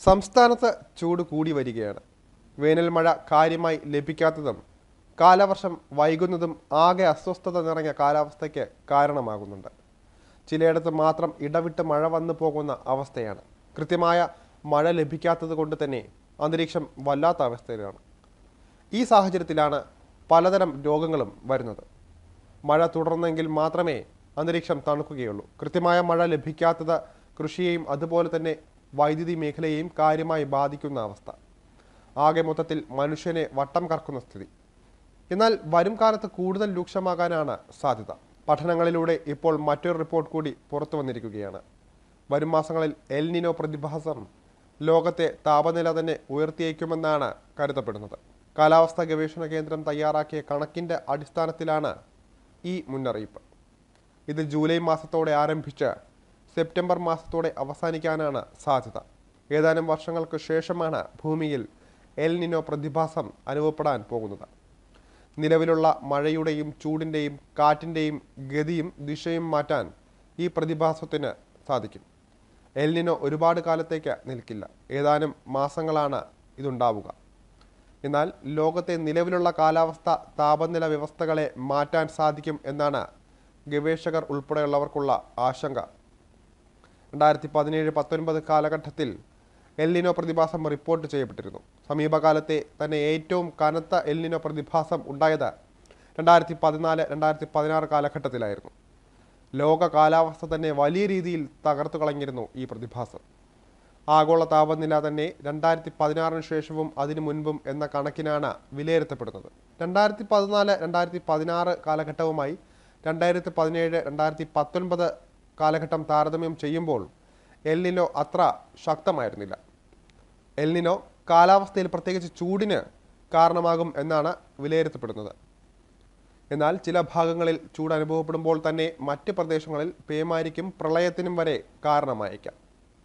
സംസ്ഥാനത്ത് ചൂട് കൂടി വരികയാണ് വേനൽ മഴ കാര്യമായി ലഭിക്കാത്തതും കാലവർഷം വൈകുന്നതും ആകെ അസ്വസ്ഥത നിറഞ്ഞ കാലാവസ്ഥയ്ക്ക് കാരണമാകുന്നുണ്ട് ചിലയിടത്ത് മാത്രം ഇടവിട്ട് മഴ വന്നു പോകുന്ന അവസ്ഥയാണ് കൃത്യമായ മഴ ലഭിക്കാത്തത് കൊണ്ട് തന്നെ അന്തരീക്ഷം വല്ലാത്ത അവസ്ഥയിലാണ് ഈ സാഹചര്യത്തിലാണ് പലതരം രോഗങ്ങളും വരുന്നത് മഴ തുടർന്നെങ്കിൽ മാത്രമേ അന്തരീക്ഷം തണുക്കുകയുള്ളൂ കൃത്യമായ മഴ ലഭിക്കാത്തത് കൃഷിയെയും അതുപോലെ തന്നെ വൈദ്യുതി മേഖലയെയും കാര്യമായി ബാധിക്കുന്ന അവസ്ഥ ആകെ മൊത്തത്തിൽ മനുഷ്യനെ വട്ടം കറക്കുന്ന സ്ഥിതി എന്നാൽ വരും കാലത്ത് കൂടുതൽ രൂക്ഷമാകാനാണ് സാധ്യത പഠനങ്ങളിലൂടെ ഇപ്പോൾ മറ്റൊരു റിപ്പോർട്ട് കൂടി പുറത്തു വന്നിരിക്കുകയാണ് വരും മാസങ്ങളിൽ എൽ നിനോ പ്രതിഭാസം ലോകത്തെ താപനില തന്നെ ഉയർത്തിയേക്കുമെന്നാണ് കരുതപ്പെടുന്നത് കാലാവസ്ഥാ ഗവേഷണ കേന്ദ്രം തയ്യാറാക്കിയ കണക്കിന്റെ അടിസ്ഥാനത്തിലാണ് ഈ മുന്നറിയിപ്പ് ഇത് ജൂലൈ മാസത്തോടെ ആരംഭിച്ച് സെപ്റ്റംബർ മാസത്തോടെ അവസാനിക്കാനാണ് സാധ്യത ഏതാനും വർഷങ്ങൾക്ക് ശേഷമാണ് ഭൂമിയിൽ എൽ നിനോ പ്രതിഭാസം അനുഭവപ്പെടാൻ പോകുന്നത് നിലവിലുള്ള മഴയുടെയും ചൂടിൻ്റെയും കാറ്റിൻ്റെയും ഗതിയും ദിശയും മാറ്റാൻ ഈ പ്രതിഭാസത്തിന് സാധിക്കും എൽ നിനോ ഒരുപാട് കാലത്തേക്ക് നിൽക്കില്ല ഏതാനും മാസങ്ങളാണ് ഇതുണ്ടാവുക എന്നാൽ ലോകത്തെ നിലവിലുള്ള കാലാവസ്ഥ താപനില വ്യവസ്ഥകളെ മാറ്റാൻ സാധിക്കും എന്നാണ് ഗവേഷകർ ഉൾപ്പെടെയുള്ളവർക്കുള്ള ആശങ്ക രണ്ടായിരത്തി പതിനേഴ് പത്തൊൻപത് കാലഘട്ടത്തിൽ എൽനിനോ പ്രതിഭാസം റിപ്പോർട്ട് ചെയ്യപ്പെട്ടിരുന്നു സമീപകാലത്തെ തന്നെ ഏറ്റവും കനത്ത എൽനിനോ പ്രതിഭാസം ഉണ്ടായത് രണ്ടായിരത്തി പതിനാല് രണ്ടായിരത്തി പതിനാറ് കാലഘട്ടത്തിലായിരുന്നു ലോക കാലാവസ്ഥ തന്നെ വലിയ രീതിയിൽ തകർത്തു കളഞ്ഞിരുന്നു ഈ പ്രതിഭാസം ആഗോള താപനില തന്നെ രണ്ടായിരത്തി പതിനാറിന് ശേഷവും അതിനു മുൻപും എന്ന കണക്കിനാണ് വിലയിരുത്തപ്പെടുന്നത് രണ്ടായിരത്തി പതിനാല് രണ്ടായിരത്തി പതിനാറ് കാലഘട്ടവുമായി രണ്ടായിരത്തി പതിനേഴ് രണ്ടായിരത്തി പത്തൊൻപത് കാലഘട്ടം താരതമ്യം ചെയ്യുമ്പോൾ എൽനിനോ അത്ര ശക്തമായിരുന്നില്ല എൽനിനോ കാലാവസ്ഥയിൽ പ്രത്യേകിച്ച് ചൂടിന് കാരണമാകും എന്നാണ് വിലയിരുത്തപ്പെടുന്നത് എന്നാൽ ചില ഭാഗങ്ങളിൽ ചൂട് അനുഭവപ്പെടുമ്പോൾ തന്നെ മറ്റ് പ്രദേശങ്ങളിൽ പേമാരിക്കും പ്രളയത്തിനും വരെ കാരണമായേക്കാം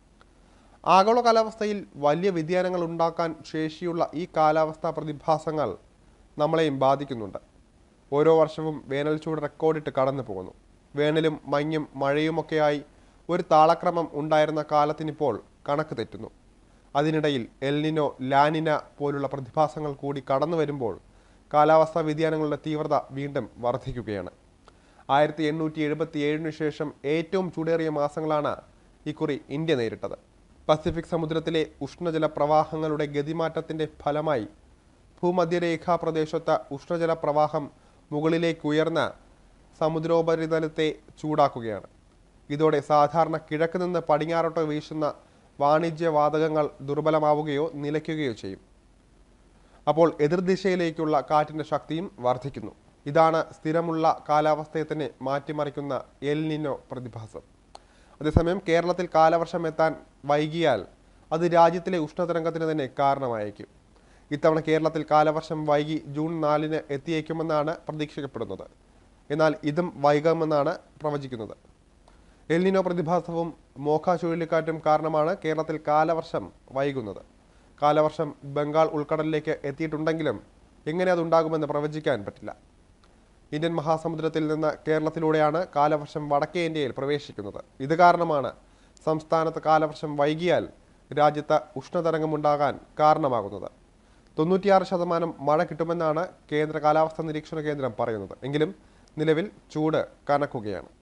ആഗോള കാലാവസ്ഥയിൽ വലിയ വ്യതിയാനങ്ങൾ ഉണ്ടാക്കാൻ ശേഷിയുള്ള ഈ കാലാവസ്ഥാ പ്രതിഭാസങ്ങൾ നമ്മളെയും ബാധിക്കുന്നുണ്ട് ഓരോ വർഷവും വേനൽ ചൂട് റെക്കോർഡിട്ട് കടന്നു പോകുന്നു വേനലും മഞ്ഞും മഴയുമൊക്കെയായി ഒരു താളക്രമം ഉണ്ടായിരുന്ന കാലത്തിനിപ്പോൾ കണക്ക് തെറ്റുന്നു അതിനിടയിൽ എൽനിനോ ലാനിന പോലുള്ള പ്രതിഭാസങ്ങൾ കൂടി കടന്നു വരുമ്പോൾ കാലാവസ്ഥാ വ്യതിയാനങ്ങളുടെ തീവ്രത വീണ്ടും വർദ്ധിക്കുകയാണ് ആയിരത്തി എണ്ണൂറ്റി എഴുപത്തി ഏഴിനു ശേഷം ഏറ്റവും ചൂടേറിയ മാസങ്ങളാണ് ഇക്കുറി ഇന്ത്യ നേരിട്ടത് പസഫിക് സമുദ്രത്തിലെ ഉഷ്ണജല പ്രവാഹങ്ങളുടെ ഗതിമാറ്റത്തിന്റെ ഫലമായി ഭൂമധ്യരേഖാ പ്രദേശത്ത് ഉഷ്ണജല പ്രവാഹം മുകളിലേക്ക് ഉയർന്ന സമുദ്രോപരിതലത്തെ ചൂടാക്കുകയാണ് ഇതോടെ സാധാരണ കിഴക്ക് നിന്ന് പടിഞ്ഞാറോട്ട് വീശുന്ന വാണിജ്യവാതകങ്ങൾ ദുർബലമാവുകയോ നിലയ്ക്കുകയോ ചെയ്യും അപ്പോൾ എതിർദിശയിലേക്കുള്ള കാറ്റിന്റെ ശക്തിയും വർദ്ധിക്കുന്നു ഇതാണ് സ്ഥിരമുള്ള കാലാവസ്ഥയെ തന്നെ മാറ്റിമറിക്കുന്ന എൽ നിനോ പ്രതിഭാസം അതേസമയം കേരളത്തിൽ കാലവർഷം എത്താൻ വൈകിയാൽ അത് രാജ്യത്തിലെ ഉഷ്ണതരംഗത്തിന് തന്നെ കാരണമായേക്കും ഇത്തവണ കേരളത്തിൽ കാലവർഷം വൈകി ജൂൺ നാലിന് എത്തിയേക്കുമെന്നാണ് പ്രതീക്ഷിക്കപ്പെടുന്നത് എന്നാൽ ഇതും വൈകാമെന്നാണ് പ്രവചിക്കുന്നത് എൽനിനോ പ്രതിഭാസവും മോഖ ചുഴലിക്കാറ്റും കാരണമാണ് കേരളത്തിൽ കാലവർഷം വൈകുന്നത് കാലവർഷം ബംഗാൾ ഉൾക്കടലിലേക്ക് എത്തിയിട്ടുണ്ടെങ്കിലും എങ്ങനെ അതുണ്ടാകുമെന്ന് പ്രവചിക്കാൻ പറ്റില്ല ഇന്ത്യൻ മഹാസമുദ്രത്തിൽ നിന്ന് കേരളത്തിലൂടെയാണ് കാലവർഷം വടക്കേ ഇന്ത്യയിൽ പ്രവേശിക്കുന്നത് ഇത് കാരണമാണ് സംസ്ഥാനത്ത് കാലവർഷം വൈകിയാൽ രാജ്യത്ത് ഉഷ്ണതരംഗമുണ്ടാകാൻ കാരണമാകുന്നത് തൊണ്ണൂറ്റിയാറ് ശതമാനം മഴ കിട്ടുമെന്നാണ് കേന്ദ്ര കാലാവസ്ഥാ നിരീക്ഷണ കേന്ദ്രം പറയുന്നത് എങ്കിലും നിലവിൽ ചൂട് കനക്കുകയാണ്